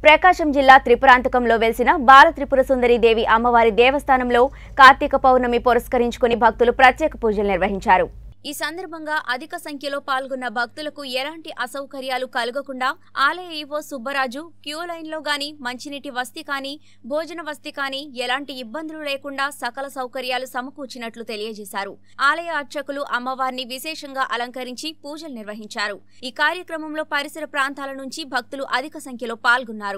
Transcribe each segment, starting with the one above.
ప్రకాశం జిల్లా త్రిపురాంతకంలో వెలిసిన బాల త్రిపుర సుందరి దేవి అమ్మవారి దేవస్థానంలో కార్తీక పౌర్ణమి పురస్కరించుకుని భక్తులు ప్రత్యేక పూజలు నిర్వహించారు ఈ సందర్భంగా అధిక సంఖ్యలో పాల్గొన్న భక్తులకు ఎలాంటి అసౌకర్యాలు కలగకుండా ఆలయ ఈవో సుబ్బరాజు క్యూ లైన్లో గాని మంచినీటి వసతి కానీ భోజన వసతి కానీ ఎలాంటి ఇబ్బందులు లేకుండా సకల సౌకర్యాలు సమకూర్చినట్లు తెలియజేశారు ఆలయ అర్చకులు అమ్మవారిని విశేషంగా అలంకరించి పూజలు నిర్వహించారు ఈ కార్యక్రమంలో పరిసర ప్రాంతాల నుంచి భక్తులు అధిక సంఖ్యలో పాల్గొన్నారు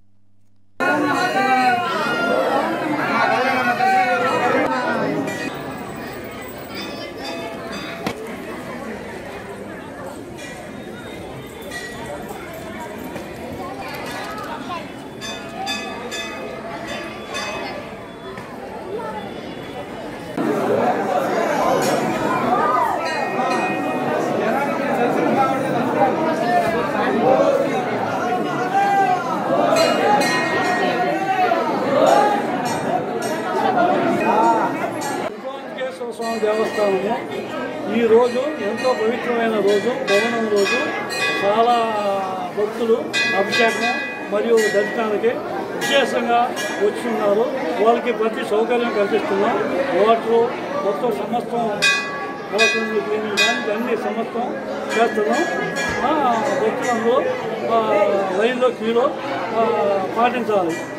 త్రికోణకేశ్వర స్వామి దేవస్థానము ఈ రోజు ఎంతో పవిత్రమైన రోజు భవనం రోజు చాలా భక్తులు అభిషేకం మరియు దర్శనానికి విశేషంగా వచ్చున్నారు వాళ్ళకి ప్రతి సౌకర్యం కల్పిస్తున్నాం వాటర్ మొత్తం సమస్తం వాటర్ క్లీనింగ్ కానీ అన్ని సమస్తం చేస్తున్నాం ఆ, భక్తులందరూ ఆ, లైన్లో క్యూలో ఆ, పాటించాలి